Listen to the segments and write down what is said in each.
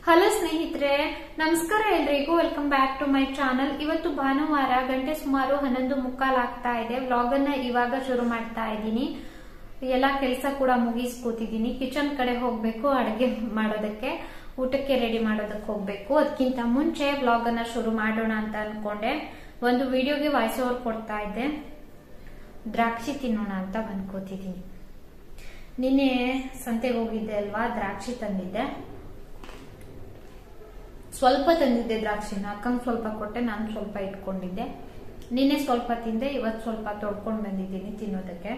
hello ಸ್ನೇಹಿತರೆ ನಮಸ್ಕಾರ ಎಲ್ರಿಗೂ welcome back to my channel ಇವತ್ತು ಭಾನುವಾರ ಗಂಟೆ ಸುಮಾರು ಹನ್ನೊಂದು ಮುಕ್ಕಾಲ್ ಆಗ್ತಾ ಇದೆ ವ್ಲಾಗ್ ಅನ್ನ ಇವಾಗ ಶುರು ಮಾಡ್ತಾ ಇದ್ದೀನಿ ಎಲ್ಲ ಕೆಲಸ ಕೂಡ ಮುಗಿಸ್ಕೋತಿದ್ದೀನಿ ಕಿಚನ್ ಕಡೆ ಹೋಗ್ಬೇಕು ಅಡುಗೆ ಮಾಡೋದಕ್ಕೆ ಊಟಕ್ಕೆ ರೆಡಿ ಮಾಡೋದಕ್ಕೆ ಹೋಗ್ಬೇಕು ಅದಕ್ಕಿಂತ ಮುಂಚೆ ವ್ಲಾಗ್ ಅನ್ನ ಶುರು ಮಾಡೋಣ ಅಂತ ಅನ್ಕೊಂಡೆ ಒಂದು ವಿಡಿಯೋಗೆ ವಾಯ್ಸ್ ಓವರ್ ಕೊಡ್ತಾ ಇದ್ದೆ ದ್ರಾಕ್ಷಿ ತಿನ್ನೋಣ ಅಂತ ಬಂದ್ಕೋತಿದ್ದೀನಿ ನಿನ್ನೆ ಸಂತೆಗೆ ಹೋಗಿದ್ದೆ ಅಲ್ವಾ ದ್ರಾಕ್ಷಿ ತಂದಿದ್ದೆ ಸ್ವಲ್ಪ ತಂದಿದ್ದೆ ದ್ರಾಕ್ಷಿನ ಅಕ್ಕಂಗೆ ಸ್ವಲ್ಪ ಕೊಟ್ಟೆ ನಾನು ಸ್ವಲ್ಪ ಇಟ್ಕೊಂಡಿದ್ದೆ ನಿನ್ನೆ ಸ್ವಲ್ಪ ತಿಂದೆ ಇವತ್ತು ಸ್ವಲ್ಪ ತೊಳ್ಕೊಂಡು ಬಂದಿದ್ದೀನಿ ತಿನ್ನೋದಕ್ಕೆ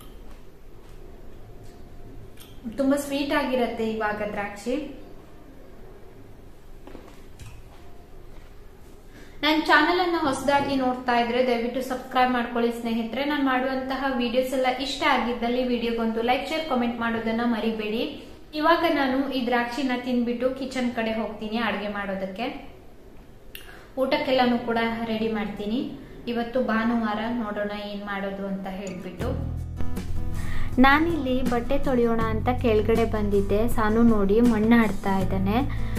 ತುಂಬಾ ಸ್ವೀಟ್ ಆಗಿರತ್ತೆ ಇವಾಗ ದ್ರಾಕ್ಷಿ ನನ್ನ ಚಾನೆಲ್ ಅನ್ನ ಹೊಸದಾಗಿ ನೋಡ್ತಾ ಇದ್ರೆ ದಯವಿಟ್ಟು ಸಬ್ಸ್ಕ್ರೈಬ್ ಮಾಡ್ಕೊಳ್ಳಿ ಸ್ನೇಹಿತರೆ ನಾನು ಮಾಡುವಂತಹ ವಿಡಿಯೋಸ್ ಎಲ್ಲ ಇಷ್ಟ ಆಗಿದ್ದಲ್ಲಿ ವಿಡಿಯೋಗೊಂದು ಲೈಕ್ ಶೇರ್ ಕಾಮೆಂಟ್ ಮಾಡೋದನ್ನ ಮರಿಬೇಡಿ ಇವಾಗ ನಾನು ಈ ದ್ರಾಕ್ಷಿನ ತಿನ್ಬಿಟ್ಟು ಕಿಚನ್ ಕಡೆ ಹೋಗ್ತೀನಿ ಅಡುಗೆ ಮಾಡೋದಕ್ಕೆ ಊಟಕ್ಕೆಲ್ಲಾನು ಕೂಡ ರೆಡಿ ಮಾಡ್ತೀನಿ ಇವತ್ತು ಭಾನುವಾರ ನೋಡೋಣ ಏನ್ ಮಾಡೋದು ಅಂತ ಹೇಳ್ಬಿಟ್ಟು ನಾನಿಲ್ಲಿ ಬಟ್ಟೆ ತೊಳೆಯೋಣ ಅಂತ ಕೆಳಗಡೆ ಬಂದಿದ್ದೆ ಸಾನು ನೋಡಿ ಮಣ್ಣು ಆಡ್ತಾ ಇದ್ದಾನೆ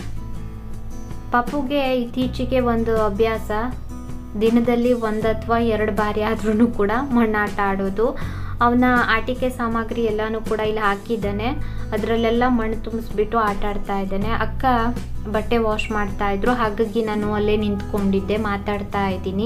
ಪಾಪುಗೆ ಇತ್ತೀಚೆಗೆ ಒಂದು ಅಭ್ಯಾಸ ದಿನದಲ್ಲಿ ಒಂದು ಅಥವಾ ಎರಡು ಬಾರಿ ಆದ್ರೂ ಕೂಡ ಮಣ್ಣಾಟ ಆಡೋದು ಅವನ ಆಟಿಕೆ ಸಾಮಗ್ರಿ ಎಲ್ಲಾನು ಕೂಡ ಇಲ್ಲಿ ಹಾಕಿದ್ದಾನೆ ಅದರಲ್ಲೆಲ್ಲ ಮಣ್ಣು ತುಂಬಿಸ್ಬಿಟ್ಟು ಆಟ ಆಡ್ತಾ ಇದ್ದಾನೆ ಅಕ್ಕ ಬಟ್ಟೆ ವಾಶ್ ಮಾಡ್ತಾ ಇದ್ರು ಹಾಗಾಗಿ ನಾನು ಅಲ್ಲೇ ನಿಂತ್ಕೊಂಡಿದ್ದೆ ಮಾತಾಡ್ತಾ ಇದ್ದೀನಿ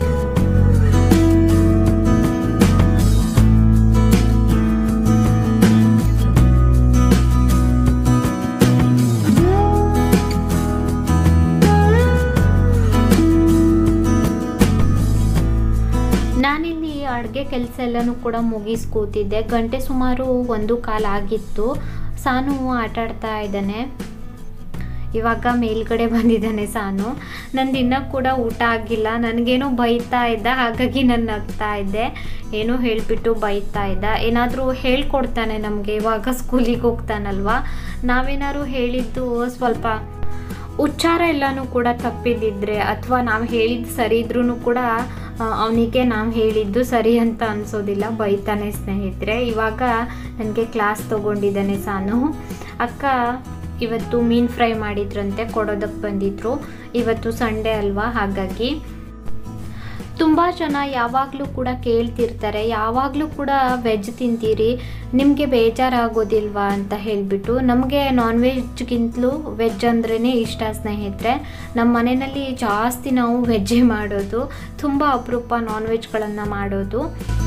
ನಾನಿಲ್ಲಿ ಅಡುಗೆ ಕೆಲಸ ಎಲ್ಲನೂ ಕೂಡ ಮುಗಿಸ್ ಕೂತಿದ್ದೆ ಗಂಟೆ ಸುಮಾರು ಒಂದು ಕಾಲ ಆಗಿತ್ತು ಸಾನು ಆಟ ಆಡ್ತಾ ಇದ್ದಾನೆ ಇವಾಗ ಮೇಲ್ಗಡೆ ಬಂದಿದ್ದಾನೆ ಸಾನು ನಂದು ಇನ್ನೂ ಕೂಡ ಊಟ ಆಗಿಲ್ಲ ನನಗೇನೋ ಬೈತಾ ಇದ್ದ ಹಾಗಾಗಿ ನಾನು ನಗ್ತಾ ಇದ್ದೆ ಏನೋ ಹೇಳಿಬಿಟ್ಟು ಬೈತಾ ಇದ್ದ ಏನಾದರೂ ಹೇಳ್ಕೊಡ್ತಾನೆ ನಮಗೆ ಇವಾಗ ಸ್ಕೂಲಿಗೆ ಹೋಗ್ತಾನಲ್ವ ನಾವೇನಾದ್ರು ಹೇಳಿದ್ದು ಸ್ವಲ್ಪ ಉಚ್ಚಾರ ಎಲ್ಲನೂ ಕೂಡ ತಪ್ಪಿದ್ದಿದ್ರೆ ಅಥವಾ ನಾವು ಹೇಳಿದ್ದು ಸರಿ ಇದ್ರೂ ಕೂಡ ಅವನಿಗೆ ನಾವು ಹೇಳಿದ್ದು ಸರಿ ಅಂತ ಅನಿಸೋದಿಲ್ಲ ಬೈತಾನೆ ಸ್ನೇಹಿತರೆ ಇವಾಗ ನನಗೆ ಕ್ಲಾಸ್ ತೊಗೊಂಡಿದ್ದಾನೆ ಸಾನು ಅಕ್ಕ ಇವತ್ತು ಮೀನು ಫ್ರೈ ಮಾಡಿದ್ರಂತೆ ಕೊಡೋದಕ್ಕೆ ಬಂದಿದ್ರು ಇವತ್ತು ಸಂಡೇ ಅಲ್ವಾ ಹಾಗಾಗಿ ತುಂಬ ಜನ ಯಾವಾಗಲೂ ಕೂಡ ಕೇಳ್ತಿರ್ತಾರೆ ಯಾವಾಗಲೂ ಕೂಡ ವೆಜ್ ತಿಂತೀರಿ ನಿಮಗೆ ಬೇಜಾರಾಗೋದಿಲ್ವಾ ಅಂತ ಹೇಳಿಬಿಟ್ಟು ನಮಗೆ ನಾನ್ ವೆಜ್ಗಿಂತಲೂ ವೆಜ್ ಅಂದ್ರೇ ಇಷ್ಟ ಸ್ನೇಹಿತರೆ ನಮ್ಮ ಮನೆಯಲ್ಲಿ ಜಾಸ್ತಿ ನಾವು ವೆಜ್ಜೇ ಮಾಡೋದು ತುಂಬ ಅಪರೂಪ ನಾನ್ ವೆಜ್ಗಳನ್ನು ಮಾಡೋದು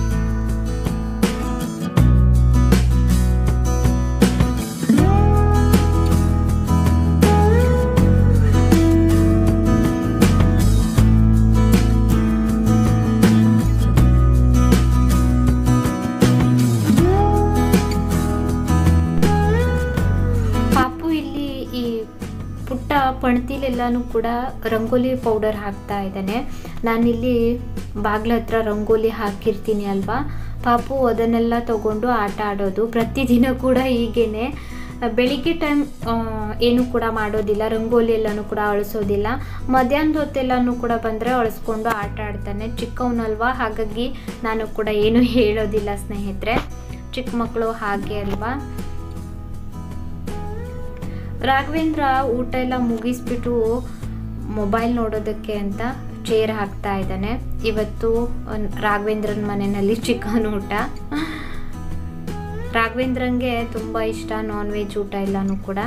ಪಾಪು ಇಲ್ಲಿ ಈ ಪುಟ್ಟ ಪಣತಿಲೆಲ್ಲಾನು ಕೂಡ ರಂಗೋಲಿ ಪೌಡರ್ ಹಾಕ್ತಾ ಇದ್ದಾನೆ ನಾನಿಲ್ಲಿ ಬಾಗ್ಲ ಹತ್ರ ರಂಗೋಲಿ ಹಾಕಿರ್ತೀನಿ ಅಲ್ವಾ ಪಾಪು ಅದನ್ನೆಲ್ಲ ತಗೊಂಡು ಆಟ ಆಡೋದು ಪ್ರತಿದಿನ ಕೂಡ ಹೀಗೇನೆ ಬೆಳಿಗ್ಗೆ ಟೈಮ್ ಏನು ಕೂಡ ಮಾಡೋದಿಲ್ಲ ರಂಗೋಲಿ ಎಲ್ಲನೂ ಕೂಡ ಅಳಿಸೋದಿಲ್ಲ ಮಧ್ಯಾಹ್ನದ ಹೊತ್ತೆಲ್ಲನೂ ಕೂಡ ಬಂದರೆ ಅಳಿಸ್ಕೊಂಡು ಆಟ ಆಡ್ತಾನೆ ಚಿಕ್ಕವನಲ್ವಾ ಹಾಗಾಗಿ ನಾನು ಕೂಡ ಏನು ಹೇಳೋದಿಲ್ಲ ಸ್ನೇಹಿತರೆ ಚಿಕ್ಕ ಮಕ್ಕಳು ಹಾಗೆ ಅಲ್ವಾ ರಾಘವೇಂದ್ರ ಊಟ ಎಲ್ಲ ಮುಗಿಸ್ಬಿಟ್ಟು ಮೊಬೈಲ್ ನೋಡೋದಕ್ಕೆ ಅಂತ ಚೇರ್ ಹಾಕ್ತಾ ಇದ್ದಾನೆ ಇವತ್ತು ರಾಘವೇಂದ್ರನ ಮನೆಯಲ್ಲಿ ಚಿಕನ್ ಊಟ ರಾಘವೇಂದ್ರಂಗೆ ತುಂಬ ಇಷ್ಟ ನಾನ್ ವೆಜ್ ಊಟ ಎಲ್ಲನೂ ಕೂಡ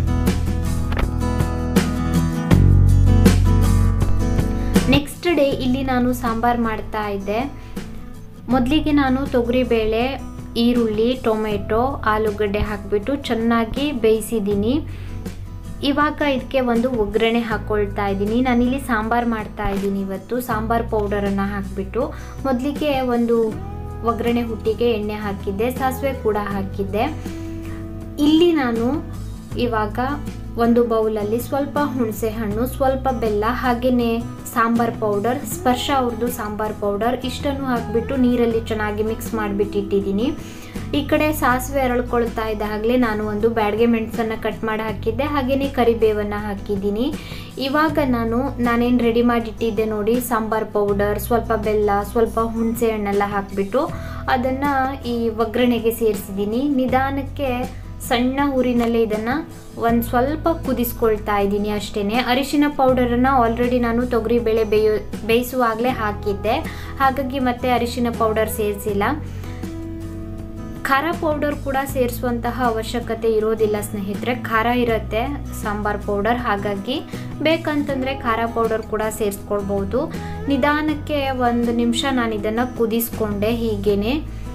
ನೆಕ್ಸ್ಟ್ ಡೇ ಇಲ್ಲಿ ನಾನು ಸಾಂಬಾರು ಮಾಡ್ತಾ ಇದ್ದೆ ಮೊದಲಿಗೆ ನಾನು ತೊಗರಿಬೇಳೆ ಈರುಳ್ಳಿ ಟೊಮೆಟೊ ಆಲೂಗಡ್ಡೆ ಹಾಕಿಬಿಟ್ಟು ಚೆನ್ನಾಗಿ ಬೇಯಿಸಿದ್ದೀನಿ ಇವಾಗ ಇದಕ್ಕೆ ಒಂದು ಒಗ್ಗರಣೆ ಹಾಕ್ಕೊಳ್ತಾ ಇದ್ದೀನಿ ನಾನಿಲ್ಲಿ ಸಾಂಬಾರು ಮಾಡ್ತಾ ಇದ್ದೀನಿ ಇವತ್ತು ಸಾಂಬಾರು ಪೌಡರನ್ನು ಹಾಕಿಬಿಟ್ಟು ಮೊದಲಿಗೆ ಒಂದು ಒಗ್ಗರಣೆ ಹುಟ್ಟಿಗೆ ಎಣ್ಣೆ ಹಾಕಿದ್ದೆ ಸಾಸಿವೆ ಕೂಡ ಹಾಕಿದ್ದೆ ಇಲ್ಲಿ ನಾನು ಇವಾಗ ಒಂದು ಬೌಲಲ್ಲಿ ಸ್ವಲ್ಪ ಹುಣಸೆ ಹಣ್ಣು ಸ್ವಲ್ಪ ಬೆಲ್ಲ ಹಾಗೆಯೇ ಸಾಂಬಾರ್ ಪೌಡರ್ ಸ್ಪರ್ಶ ಅವ್ರದ್ದು ಸಾಂಬಾರ್ ಪೌಡರ್ ಇಷ್ಟನ್ನು ಹಾಕಿಬಿಟ್ಟು ನೀರಲ್ಲಿ ಚೆನ್ನಾಗಿ ಮಿಕ್ಸ್ ಮಾಡಿಬಿಟ್ಟು ಇಟ್ಟಿದ್ದೀನಿ ಈ ಕಡೆ ಸಾಸಿವೆ ಅರಳ್ಕೊಳ್ತಾ ಇದ್ದಾಗಲೇ ನಾನು ಒಂದು ಬ್ಯಾಡ್ಗೆ ಮೆಣಸನ್ನು ಕಟ್ ಮಾಡಿ ಹಾಕಿದ್ದೆ ಹಾಗೆಯೇ ಕರಿಬೇವನ್ನು ಹಾಕಿದ್ದೀನಿ ಇವಾಗ ನಾನು ನಾನೇನು ರೆಡಿ ಮಾಡಿಟ್ಟಿದ್ದೆ ನೋಡಿ ಸಾಂಬಾರ್ ಪೌಡರ್ ಸ್ವಲ್ಪ ಬೆಲ್ಲ ಸ್ವಲ್ಪ ಹುಣಸೆ ಹಣ್ಣೆಲ್ಲ ಹಾಕಿಬಿಟ್ಟು ಅದನ್ನು ಈ ಒಗ್ಗರಣೆಗೆ ಸೇರಿಸಿದ್ದೀನಿ ನಿಧಾನಕ್ಕೆ ಸಣ್ಣ ಊರಿನಲ್ಲೇ ಇದನ್ನು ಒಂದು ಸ್ವಲ್ಪ ಕುದಿಸ್ಕೊಳ್ತಾ ಇದ್ದೀನಿ ಅಷ್ಟೇ ಅರಿಶಿನ ಪೌಡರನ್ನು ಆಲ್ರೆಡಿ ನಾನು ತೊಗರಿಬೇಳೆ ಬೇಯೋ ಬೇಯಿಸುವಾಗಲೇ ಹಾಕಿದ್ದೆ ಹಾಗಾಗಿ ಮತ್ತೆ ಅರಿಶಿನ ಪೌಡರ್ ಸೇರಿಸಿಲ್ಲ ಖಾರ ಪೌಡರ್ ಕೂಡ ಸೇರಿಸುವಂತಹ ಅವಶ್ಯಕತೆ ಇರೋದಿಲ್ಲ ಸ್ನೇಹಿತರೆ ಖಾರ ಇರುತ್ತೆ ಸಾಂಬಾರ್ ಪೌಡರ್ ಹಾಗಾಗಿ ಬೇಕಂತಂದರೆ ಖಾರ ಪೌಡರ್ ಕೂಡ ಸೇರಿಸ್ಕೊಳ್ಬೋದು ನಿಧಾನಕ್ಕೆ ಒಂದು ನಿಮಿಷ ನಾನು ಇದನ್ನು ಕುದಿಸ್ಕೊಂಡೆ ಹೀಗೇನೆ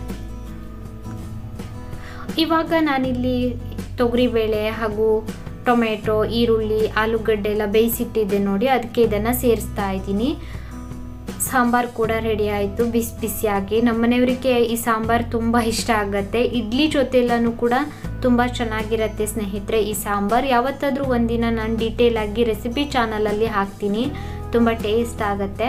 ಇವಾಗ ನಾನಿಲ್ಲಿ ತೊಗರಿಬೇಳೆ ಹಾಗೂ ಟೊಮೆಟೊ ಈರುಳ್ಳಿ ಆಲೂಗಡ್ಡೆ ಎಲ್ಲ ಬೇಯಿಸಿಟ್ಟಿದ್ದೆ ನೋಡಿ ಅದಕ್ಕೆ ಇದನ್ನು ಸೇರಿಸ್ತಾ ಇದ್ದೀನಿ ಸಾಂಬಾರು ಕೂಡ ರೆಡಿ ಆಯಿತು ಬಿಸಿ ಬಿಸಿಯಾಗಿ ನಮ್ಮ ಮನೆಯವರಿಗೆ ಈ ಸಾಂಬಾರು ತುಂಬ ಇಷ್ಟ ಆಗುತ್ತೆ ಇಡ್ಲಿ ಜೊತೆಲ್ಲೂ ಕೂಡ ತುಂಬ ಚೆನ್ನಾಗಿರುತ್ತೆ ಸ್ನೇಹಿತರೆ ಈ ಸಾಂಬಾರು ಯಾವತ್ತಾದರೂ ಒಂದಿನ ನಾನು ಡೀಟೇಲ್ ಆಗಿ ರೆಸಿಪಿ ಚಾನಲಲ್ಲಿ ಹಾಕ್ತೀನಿ ತುಂಬ ಟೇಸ್ಟ್ ಆಗುತ್ತೆ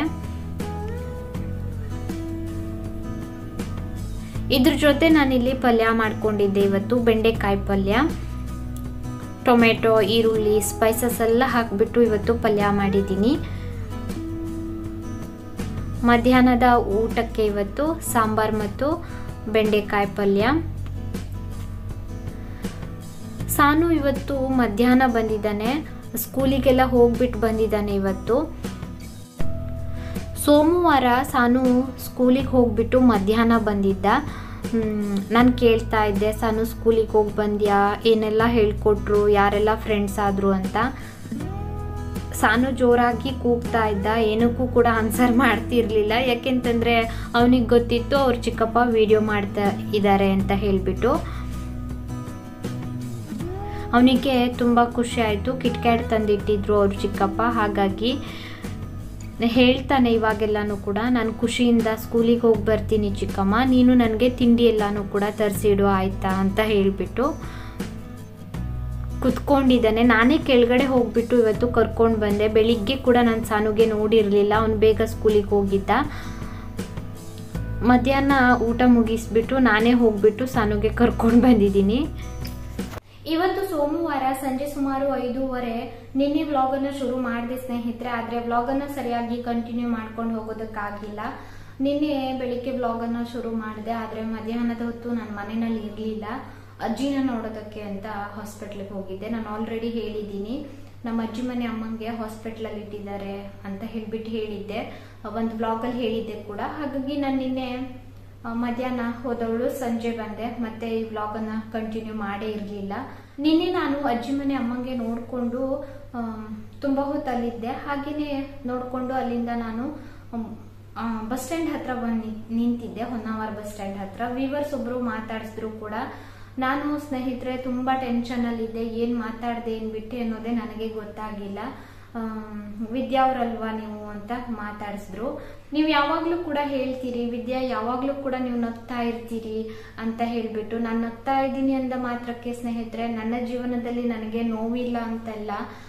ಇದ್ರ ಜೊತೆ ನಾನಿಲ್ಲಿ ಪಲ್ಯ ಮಾಡ್ಕೊಂಡಿದ್ದೆ ಇವತ್ತು ಬೆಂಡೆಕಾಯಿ ಪಲ್ಯ ಟೊಮೆಟೊ ಈರುಳ್ಳಿ ಸ್ಪೈಸಸ್ ಎಲ್ಲ ಹಾಕಿಬಿಟ್ಟು ಇವತ್ತು ಪಲ್ಯ ಮಾಡಿದ್ದೀನಿ ಮಧ್ಯಾಹ್ನದ ಊಟಕ್ಕೆ ಇವತ್ತು ಸಾಂಬಾರ್ ಮತ್ತು ಬೆಂಡೆಕಾಯಿ ಪಲ್ಯ ಸಾನು ಇವತ್ತು ಮಧ್ಯಾಹ್ನ ಬಂದಿದ್ದಾನೆ ಸ್ಕೂಲಿಗೆಲ್ಲ ಹೋಗ್ಬಿಟ್ಟು ಬಂದಿದ್ದಾನೆ ಇವತ್ತು ಸೋಮವಾರ ಸಾನು ಸ್ಕೂಲಿಗೆ ಹೋಗ್ಬಿಟ್ಟು ಮಧ್ಯಾಹ್ನ ಬಂದಿದ್ದ ನಾನು ಕೇಳ್ತಾ ಇದ್ದೆ ಸಾನು ಸ್ಕೂಲಿಗೆ ಹೋಗಿ ಬಂದ್ಯಾ ಏನೆಲ್ಲ ಹೇಳ್ಕೊಟ್ರು ಯಾರೆಲ್ಲ ಫ್ರೆಂಡ್ಸ್ ಆದರು ಅಂತ ಸಾನು ಜೋರಾಗಿ ಕೂಗ್ತಾ ಇದ್ದ ಏನಕ್ಕೂ ಕೂಡ ಆನ್ಸರ್ ಮಾಡ್ತಿರ್ಲಿಲ್ಲ ಯಾಕೆಂತಂದರೆ ಅವನಿಗೆ ಗೊತ್ತಿತ್ತು ಅವ್ರ ಚಿಕ್ಕಪ್ಪ ವಿಡಿಯೋ ಮಾಡ್ತಾ ಇದ್ದಾರೆ ಅಂತ ಹೇಳಿಬಿಟ್ಟು ಅವನಿಗೆ ತುಂಬ ಖುಷಿ ಆಯಿತು ಕಿಟ್ಕ್ಯಾಟ್ ತಂದಿಟ್ಟಿದ್ರು ಅವ್ರ ಚಿಕ್ಕಪ್ಪ ಹಾಗಾಗಿ ಹೇಳ್ತಾನೆ ಇವಾಗೆಲ್ಲನೂ ಕೂಡ ನಾನು ಖುಷಿಯಿಂದ ಸ್ಕೂಲಿಗೆ ಹೋಗಿ ಬರ್ತೀನಿ ಚಿಕ್ಕಮ್ಮ ನೀನು ನನಗೆ ತಿಂಡಿ ಎಲ್ಲನೂ ಕೂಡ ತರಿಸಿಡು ಆಯಿತಾ ಅಂತ ಹೇಳಿಬಿಟ್ಟು ಕುತ್ಕೊಂಡಿದ್ದಾನೆ ನಾನೇ ಕೆಳಗಡೆ ಹೋಗ್ಬಿಟ್ಟು ಇವತ್ತು ಕರ್ಕೊಂಡು ಬಂದೆ ಬೆಳಿಗ್ಗೆ ಕೂಡ ನಾನು ಸಾನುಗೆ ನೋಡಿರಲಿಲ್ಲ ಅವನು ಬೇಗ ಸ್ಕೂಲಿಗೆ ಹೋಗಿದ್ದ ಮಧ್ಯಾಹ್ನ ಊಟ ಮುಗಿಸ್ಬಿಟ್ಟು ನಾನೇ ಹೋಗ್ಬಿಟ್ಟು ಸಾನುಗೆ ಕರ್ಕೊಂಡು ಬಂದಿದ್ದೀನಿ ಇವತ್ತು ಸೋಮವಾರ ಸಂಜೆ ಸುಮಾರು ಐದೂವರೆ ನಿನ್ನೆ ವ್ಲಾಗನ್ನು ಶುರು ಮಾಡಿದೆ ಸ್ನೇಹಿತರೆ ಆದರೆ ವ್ಲಾಗನ್ನು ಸರಿಯಾಗಿ ಕಂಟಿನ್ಯೂ ಮಾಡ್ಕೊಂಡು ಹೋಗೋದಕ್ಕಾಗಿಲ್ಲ ನಿನ್ನೆ ಬೆಳಿಗ್ಗೆ ವ್ಲಾಗನ್ನು ಶುರು ಮಾಡಿದೆ ಆದರೆ ಮಧ್ಯಾಹ್ನದ ಹೊತ್ತು ನಾನು ಮನೆಯಲ್ಲಿ ಇರಲಿಲ್ಲ ಅಜ್ಜಿನ ನೋಡೋದಕ್ಕೆ ಅಂತ ಹಾಸ್ಪಿಟ್ಲಿಗೆ ಹೋಗಿದ್ದೆ ನಾನು ಆಲ್ರೆಡಿ ಹೇಳಿದ್ದೀನಿ ನಮ್ಮ ಅಜ್ಜಿ ಮನೆ ಅಮ್ಮಂಗೆ ಹಾಸ್ಪಿಟ್ಲಲ್ಲಿ ಇಟ್ಟಿದ್ದಾರೆ ಅಂತ ಹೇಳ್ಬಿಟ್ಟು ಹೇಳಿದ್ದೆ ಒಂದು ವ್ಲಾಗಲ್ಲಿ ಹೇಳಿದ್ದೆ ಕೂಡ ಹಾಗಾಗಿ ನಾನು ನಿನ್ನೆ ಮಧ್ಯಾಹ್ನ ಹೋದವಳು ಸಂಜೆ ಬಂದೆ ಮತ್ತೆ ಈ ವ್ಲಾಗನ್ನು ಕಂಟಿನ್ಯೂ ಮಾಡೇ ಇರಲಿಲ್ಲ ನಿನ್ನೆ ನಾನು ಅಜ್ಜಿ ಮನೆ ಅಮ್ಮಂಗೆ ನೋಡಿಕೊಂಡು ತುಂಬ ಹೊತ್ತಲ್ಲಿದ್ದೆ ಹಾಗೆಯೇ ನೋಡಿಕೊಂಡು ಅಲ್ಲಿಂದ ನಾನು ಬಸ್ ಸ್ಟ್ಯಾಂಡ್ ಹತ್ರ ಬಂದು ನಿಂತಿದ್ದೆ ಹೊನ್ನಾವರ ಬಸ್ ಸ್ಟ್ಯಾಂಡ್ ಹತ್ರ ವೀವರ್ಸ್ ಒಬ್ರು ಮಾತಾಡಿಸಿದ್ರು ಕೂಡ ನಾನು ಸ್ನೇಹಿತರೆ ತುಂಬ ಟೆನ್ಷನಲ್ಲಿದ್ದೆ ಏನು ಮಾತಾಡಿದೆ ಏನು ಬಿಟ್ಟೆ ಅನ್ನೋದೇ ನನಗೆ ಗೊತ್ತಾಗಿಲ್ಲ ವಿದ್ಯಾ ಅವರಲ್ವಾ ನೀವು ಅಂತ ಮಾತಾಡಿಸಿದ್ರು ನೀವು ಯಾವಾಗಲೂ ಕೂಡ ಹೇಳ್ತೀರಿ ವಿದ್ಯಾ ಯಾವಾಗಲೂ ಕೂಡ ನೀವು ನಗ್ತಾ ಇರ್ತೀರಿ ಅಂತ ಹೇಳಿಬಿಟ್ಟು ನಾನು ನಗ್ತಾ ಇದ್ದೀನಿ ಅಂದ ಮಾತ್ರಕ್ಕೆ ಸ್ನೇಹಿತರೆ ನನ್ನ ಜೀವನದಲ್ಲಿ ನನಗೆ ನೋವಿಲ್ಲ ಅಂತಲ್ಲ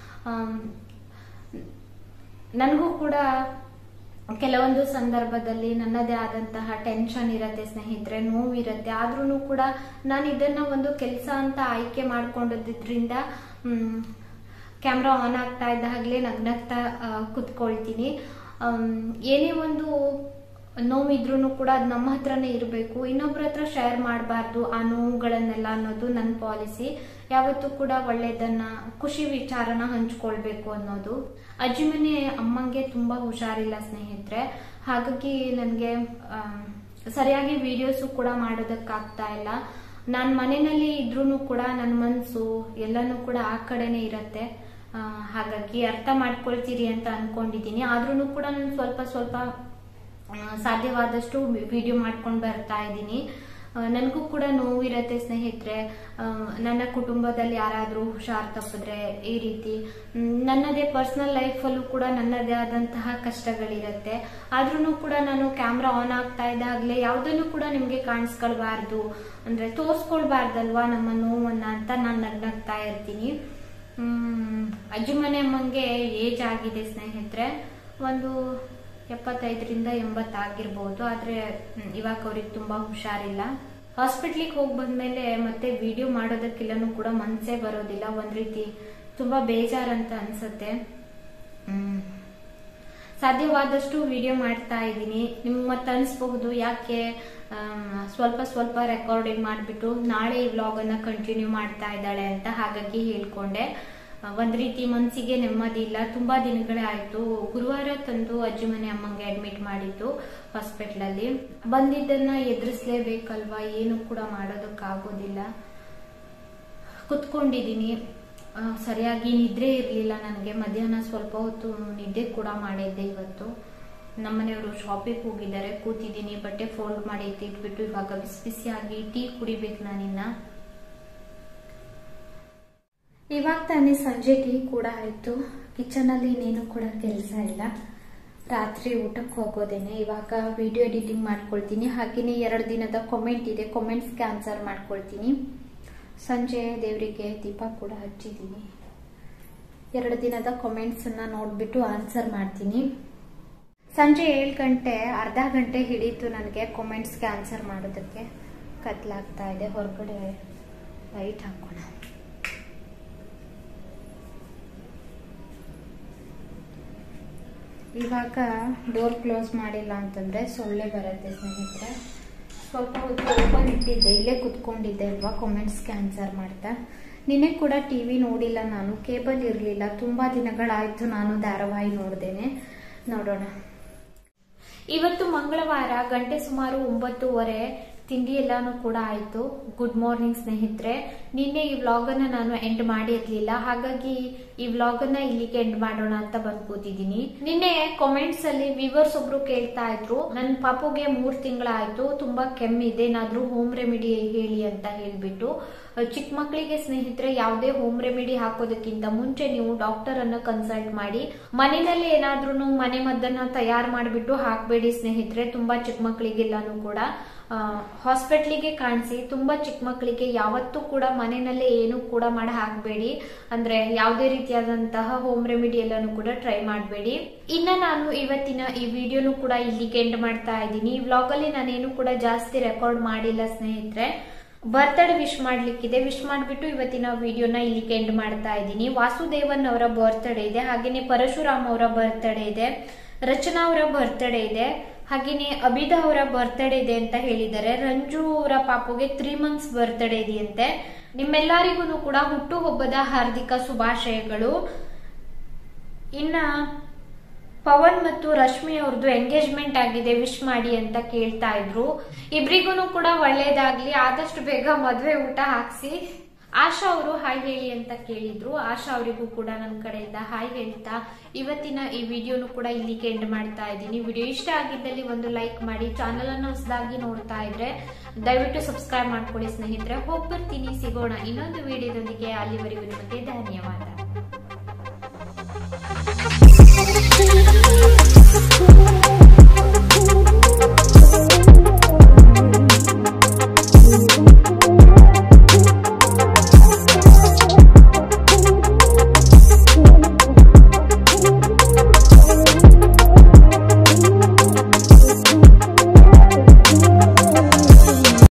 ನನಗೂ ಕೂಡ ಕೆಲವೊಂದು ಸಂದರ್ಭದಲ್ಲಿ ನನ್ನದೇ ಆದಂತಹ ಟೆನ್ಷನ್ ಇರುತ್ತೆ ಸ್ನೇಹಿತರೆ ನೋವಿರುತ್ತೆ ಆದ್ರೂ ಕೂಡ ನಾನು ಇದನ್ನ ಒಂದು ಕೆಲಸ ಅಂತ ಆಯ್ಕೆ ಮಾಡ್ಕೊಂಡಿದ್ರಿಂದ ಕ್ಯಾಮ್ರಾ ಆನ್ ಆಗ್ತಾ ಇದ್ದಾಗಲೇ ನಗ್ನಗ್ತಾ ಕುತ್ಕೊಳ್ತೀನಿ ಏನೇ ಒಂದು ನೋವಿದ್ರೂ ಕೂಡ ಅದು ನಮ್ಮ ಹತ್ರನೇ ಇರಬೇಕು ಇನ್ನೊಬ್ರ ಹತ್ರ ಶೇರ್ ಮಾಡಬಾರ್ದು ಆ ನೋವುಗಳನ್ನೆಲ್ಲ ಅನ್ನೋದು ನನ್ನ ಪಾಲಿಸಿ ಯಾವತ್ತೂ ಕೂಡ ಒಳ್ಳೆಯದನ್ನ ಖುಷಿ ವಿಚಾರನ ಹಂಚ್ಕೊಳ್ಬೇಕು ಅನ್ನೋದು ಅಜ್ಜಿ ಮನೆ ಅಮ್ಮಂಗೆ ತುಂಬಾ ಹುಷಾರಿಲ್ಲ ಸ್ನೇಹಿತರೆ ಹಾಗಾಗಿ ನನಗೆ ಸರಿಯಾಗಿ ವಿಡಿಯೋಸು ಕೂಡ ಮಾಡೋದಕ್ಕಾಗ್ತಾ ಇಲ್ಲ ನಾನು ಮನೆಯಲ್ಲಿ ಇದ್ರೂ ಕೂಡ ನನ್ನ ಮನಸ್ಸು ಎಲ್ಲನೂ ಕೂಡ ಆ ಕಡೆನೇ ಇರತ್ತೆ ಹಾಗಾಗಿ ಅರ್ಥ ಮಾಡ್ಕೊಳ್ತೀರಿ ಅಂತ ಅನ್ಕೊಂಡಿದ್ದೀನಿ ಆದ್ರೂ ಕೂಡ ನಾನು ಸ್ವಲ್ಪ ಸ್ವಲ್ಪ ಸಾಧ್ಯವಾದಷ್ಟು ವಿಡಿಯೋ ಮಾಡ್ಕೊಂಡು ಬರ್ತಾ ಇದ್ದೀನಿ ನನಗೂ ಕೂಡ ನೋವಿರತ್ತೆ ಸ್ನೇಹಿತರೆ ನನ್ನ ಕುಟುಂಬದಲ್ಲಿ ಯಾರಾದರೂ ಹುಷಾರ್ ತಪ್ಪಿದ್ರೆ ಈ ರೀತಿ ನನ್ನದೇ ಪರ್ಸನಲ್ ಲೈಫಲ್ಲೂ ಕೂಡ ನನ್ನದೇ ಆದಂತಹ ಕಷ್ಟಗಳಿರತ್ತೆ ಆದ್ರೂ ಕೂಡ ನಾನು ಕ್ಯಾಮ್ರಾ ಆನ್ ಆಗ್ತಾ ಇದ್ದಾಗಲೇ ಯಾವುದನ್ನು ಕೂಡ ನಿಮಗೆ ಕಾಣಿಸ್ಕೊಳ್ಬಾರ್ದು ಅಂದರೆ ತೋರಿಸ್ಕೊಳ್ಬಾರ್ದಲ್ವಾ ನಮ್ಮ ನೋವನ್ನ ಅಂತ ನಾನು ನಗ್ನಗ್ತಾ ಇರ್ತೀನಿ ಅಜ್ಜಿ ಮನೆ ಅಮ್ಮಂಗೆ ಏಜ್ ಆಗಿದೆ ಸ್ನೇಹಿತರೆ ಒಂದು ಎಪ್ಪತ್ತೈದರಿಂದ ಎಂಬತ್ತಾಗಿರ್ಬೋದು ಆದರೆ ಇವಾಗ ಅವ್ರಿಗೆ ತುಂಬ ಹುಷಾರಿಲ್ಲ ಹಾಸ್ಪಿಟ್ಲಿಗೆ ಹೋಗಿ ಬಂದ್ಮೇಲೆ ಮತ್ತೆ ವಿಡಿಯೋ ಮಾಡೋದಕ್ಕೆಲ್ಲನೂ ಕೂಡ ಮನಸ್ಸೇ ಬರೋದಿಲ್ಲ ಒಂದು ರೀತಿ ತುಂಬ ಬೇಜಾರಂತ ಅನ್ಸುತ್ತೆ ಸಾಧ್ಯವಾದಷ್ಟು ವಿಡಿಯೋ ಮಾಡ್ತಾ ಇದ್ದೀನಿ ನಿಮ್ಗೆ ಮತ್ತೆ ಅನಿಸ್ಬಹುದು ಯಾಕೆ ಆಮ್, ಸ್ವಲ್ಪ ಸ್ವಲ್ಪ ರೆಕಾರ್ಡಿಂಗ್ ಮಾಡಿಬಿಟ್ಟು ನಾಳೆ ಈ ವ್ಲಾಗನ್ನು ಕಂಟಿನ್ಯೂ ಮಾಡ್ತಾ ಇದ್ದಾಳೆ ಅಂತ ಹಾಗಾಗಿ ಹೇಳ್ಕೊಂಡೆ ಆ, ಒಂದ್ ರೀತಿ ಮನ್ಸಿಗೆ ನೆಮ್ಮದಿ ಇಲ್ಲ ತುಂಬಾ ದಿನಗಳೇ ಆಯ್ತು ಗುರುವಾರ ತಂದು ಅಜ್ಜಿ ಮನೆ ಅಮ್ಮಂಗೆ ಅಡ್ಮಿಟ್ ಮಾಡಿದ್ದು ಹಾಸ್ಪಿಟ್ಲ್ ಅಲ್ಲಿ ಬಂದಿದ್ದನ್ನ ಎದುರಿಸ್ಲೇಬೇಕಲ್ವಾ ಏನು ಕೂಡ ಮಾಡೋದಕ್ಕಾಗೋದಿಲ್ಲ ಕುತ್ಕೊಂಡಿದ್ದೀನಿ ಆ, ಸರಿಯಾಗಿ ನಿದ್ರೆ ಇರಲಿಲ್ಲ ನನಗೆ ಮಧ್ಯಾಹ್ನ ಸ್ವಲ್ಪ ಹೊತ್ತು ನಿದ್ದೆ ಕೂಡ ಮಾಡಿದ್ದೆ ಇವತ್ತು ನಮ್ಮನೆಯವರು ಶಾಪಿಗೆ ಹೋಗಿದ್ದಾರೆ ಕೂತಿದ್ದೀನಿ ಬಟ್ಟೆ ಫೋಲ್ಡ್ ಮಾಡಿ ಎತ್ತಿಟ್ಬಿಟ್ಟು ಇವಾಗ ಬಿಸಿ ಬಿಸಿಯಾಗಿ ಟೀ ಕುಡಿಬೇಕು ನಾನಿನ್ನ ಇವಾಗ ತಾನೇ ಸಂಜೆ ಟೀ ಕೂಡ ಆಯಿತು ಕಿಚನಲ್ಲಿ ಇನ್ನೇನು ಕೂಡ ಕೆಲಸ ಇಲ್ಲ ರಾತ್ರಿ ಊಟಕ್ಕೆ ಹೋಗೋದೇನೆ ಇವಾಗ ವಿಡಿಯೋ ಎಡಿಟಿಂಗ್ ಮಾಡ್ಕೊಳ್ತೀನಿ ಹಾಗೆಯೇ ಎರಡು ದಿನದ ಕಾಮೆಂಟ್ ಇದೆ ಕಾಮೆಂಟ್ಸ್ಗೆ ಆನ್ಸರ್ ಮಾಡ್ಕೊಳ್ತೀನಿ ಸಂಜೆ ದೇವರಿಗೆ ದೀಪ ಕೂಡ ಹಚ್ಚಿದ್ದೀನಿ ಎರಡು ದಿನದ ಕಾಮೆಂಟ್ಸನ್ನು ನೋಡಿಬಿಟ್ಟು ಆನ್ಸರ್ ಮಾಡ್ತೀನಿ ಸಂಜೆ ಏಳು ಗಂಟೆ ಅರ್ಧ ಗಂಟೆ ಹಿಡೀತು ನನಗೆ ಕಾಮೆಂಟ್ಸ್ಗೆ ಆನ್ಸರ್ ಮಾಡೋದಕ್ಕೆ ಕತ್ಲಾಗ್ತಾ ಇದೆ ಹೊರಗಡೆ ಲೈಟ್ ಹಾಕೋಣ ಇವಾಗ ಡೋರ್ ಕ್ಲೋಸ್ ಮಾಡಿಲ್ಲ ಅಂತಂದ್ರೆ ಸೊಳ್ಳೆ ಬರುತ್ತೆ ಸ್ನೇಹಿತರೆ ಸ್ವಲ್ಪ ಹೊತ್ತು ಓಪನ್ ಇಟ್ಟಿದ್ದೆ ಇಲ್ಲೇ ಕುತ್ಕೊಂಡಿದ್ದೆ ಅಲ್ವಾ ಕಾಮೆಂಟ್ಸ್ಗೆ ಆನ್ಸರ್ ಮಾಡ್ತಾ ನಿನ್ನೆ ಕೂಡ ಟಿ ವಿ ನೋಡಿಲ್ಲ ನಾನು ಕೇಬಲ್ ಇರಲಿಲ್ಲ ತುಂಬಾ ದಿನಗಳಾಯ್ತು ನಾನು ಧಾರಾವಾಹಿ ನೋಡ್ದೇನೆ ನೋಡೋಣ ಇವತ್ತು ಮಂಗಳವಾರ ಗಂಟೆ ಸುಮಾರು ಒಂಬತ್ತುವರೆ ತಿಂಡಿ ಎಲ್ಲಾನು ಕೂಡ ಆಯ್ತು ಗುಡ್ ಮಾರ್ನಿಂಗ್ ಸ್ನೇಹಿತರೆ ನಿನ್ನೆ ಈ ವ್ಲಾಗ್ ಅನ್ನ ನಾನು ಎಂಡ್ ಮಾಡಿರ್ಲಿಲ್ಲ ಹಾಗಾಗಿ ಈ ವ್ಲಾಗ್ ಅನ್ನ ಇಲ್ಲಿಗೆ ಎಂಡ್ ಮಾಡೋಣ ಅಂತ ಬಂದ್ ಕೂತಿದ್ದೀನಿ ನಿನ್ನೆ ಕಾಮೆಂಟ್ಸ್ ಅಲ್ಲಿ ವಿವರ್ಸ್ ಒಬ್ರು ಕೇಳ್ತಾ ಇದ್ರು ನನ್ನ ಪಾಪುಗೆ ಮೂರ್ ತಿಂಗಳಾಯ್ತು ತುಂಬಾ ಕೆಮ್ಮಿದೆ ಏನಾದ್ರೂ ಹೋಮ್ ರೆಮಿಡಿ ಹೇಳಿ ಅಂತ ಹೇಳ್ಬಿಟ್ಟು ಚಿಕ್ಕ ಮಕ್ಕಳಿಗೆ ಸ್ನೇಹಿತರೆ ಯಾವುದೇ ಹೋಮ್ ರೆಮಿಡಿ ಹಾಕೋದಕ್ಕಿಂತ ಮುಂಚೆ ನೀವು ಡಾಕ್ಟರ್ ಅನ್ನ ಕನ್ಸಲ್ಟ್ ಮಾಡಿ ಮನೆಯಲ್ಲಿ ಏನಾದ್ರೂ ಮನೆ ಮದ್ದನ್ನ ತಯಾರು ಮಾಡಿಬಿಟ್ಟು ಹಾಕಬೇಡಿ ಸ್ನೇಹಿತರೆ ತುಂಬಾ ಚಿಕ್ಕ ಮಕ್ಕಳಿಗೆಲ್ಲಾನು ಕೂಡ ಹಾಸ್ಪಿಟ್ಲಿಗೆ ಕಾಣಿಸಿ ತುಂಬಾ ಚಿಕ್ಕ ಮಕ್ಕಳಿಗೆ ಯಾವತ್ತೂ ಕೂಡ ಮನೆಯಲ್ಲೇ ಏನು ಕೂಡ ಮಾಡಿ ಹಾಕಬೇಡಿ ಅಂದ್ರೆ ಯಾವುದೇ ರೀತಿಯಾದಂತಹ ಹೋಮ್ ರೆಮಿಡಿ ಎಲ್ಲಾನು ಕೂಡ ಟ್ರೈ ಮಾಡಬೇಡಿ ಇನ್ನ ನಾನು ಇವತ್ತಿನ ಈ ವಿಡಿಯೋನು ಕೂಡ ಇಲ್ಲಿಗೆ ಎಂಡ್ ಮಾಡ್ತಾ ಇದ್ದೀನಿ ಈ ವ್ಲಾಗ್ ಅಲ್ಲಿ ನಾನೇನು ಕೂಡ ಜಾಸ್ತಿ ರೆಕಾರ್ಡ್ ಮಾಡಿಲ್ಲ ಸ್ನೇಹಿತರೆ ಬರ್ತ್ಡೇ ವಿಶ್ ಮಾಡ್ಲಿಕ್ಕಿದೆ ವಿಶ್ ಮಾಡ್ಬಿಟ್ಟು ಇವತ್ತಿನ ವಿಡಿಯೋನ ಇಲ್ಲಿಗೆ ಎಂಡ್ ಮಾಡ್ತಾ ಇದ್ದೀನಿ ವಾಸುದೇವನ್ ಅವರ ಬರ್ತ್ಡೇ ಇದೆ ಹಾಗೇನೆ ಪರಶುರಾಮ್ ಅವರ ಬರ್ತ್ಡೇ ಇದೆ ರಚನಾ ಅವರ ಬರ್ತ್ಡೇ ಇದೆ ಹಾಗೇನೆ ಅಬಿದಾ ಅವರ ಬರ್ತ್ಡೇ ಇದೆ ಅಂತ ಹೇಳಿದ್ದಾರೆ ರಂಜು ಅವರ ಪಾಪುಗೆ ತ್ರೀ ಮಂತ್ಸ್ ಬರ್ತ್ಡೇ ಇದೆಯಂತೆ ನಿಮ್ಮೆಲ್ಲರಿಗೂ ಕೂಡ ಹುಟ್ಟುಹಬ್ಬದ ಹಾರ್ದಿಕ ಶುಭಾಶಯಗಳು ಇನ್ನ ಪವನ್ ಮತ್ತು ರಶ್ಮಿ ಅವ್ರದ್ದು ಎಂಗೇಜ್ಮೆಂಟ್ ಆಗಿದೆ ವಿಶ್ ಮಾಡಿ ಅಂತ ಕೇಳ್ತಾ ಇದ್ರು ಇಬ್ರಿಗೂ ಕೂಡ ಒಳ್ಳೇದಾಗ್ಲಿ ಆದಷ್ಟು ಬೇಗ ಮದ್ವೆ ಊಟ ಹಾಕ್ಸಿ ಆಶಾ ಅವರು ಹಾಯ್ ಹೇಳಿ ಅಂತ ಕೇಳಿದ್ರು ಆಶಾ ಅವರಿಗೂ ಕೂಡ ನನ್ನ ಕಡೆಯಿಂದ ಹಾಯ್ ಹೇಳ್ತಾ ಇವತ್ತಿನ ಈ ವಿಡಿಯೋನು ಕೂಡ ಇಲ್ಲಿಗೆ ಎಂಡ್ ಮಾಡ್ತಾ ಇದ್ದೀನಿ ವಿಡಿಯೋ ಇಷ್ಟ ಆಗಿದ್ದಲ್ಲಿ ಒಂದು ಲೈಕ್ ಮಾಡಿ ಚಾನಲ್ ಅನ್ನು ಹೊಸದಾಗಿ ನೋಡ್ತಾ ಇದ್ರೆ ದಯವಿಟ್ಟು ಸಬ್ಸ್ಕ್ರೈಬ್ ಮಾಡ್ಕೊಳ್ಳಿ ಸ್ನೇಹಿತರೆ ಹೋಗ್ಬರ್ತೀನಿ ಸಿಗೋಣ ಇನ್ನೊಂದು ವಿಡಿಯೋದೊಂದಿಗೆ ಅಲ್ಲಿವರೆಗೂ ನಿಮಗೆ ಧನ್ಯವಾದ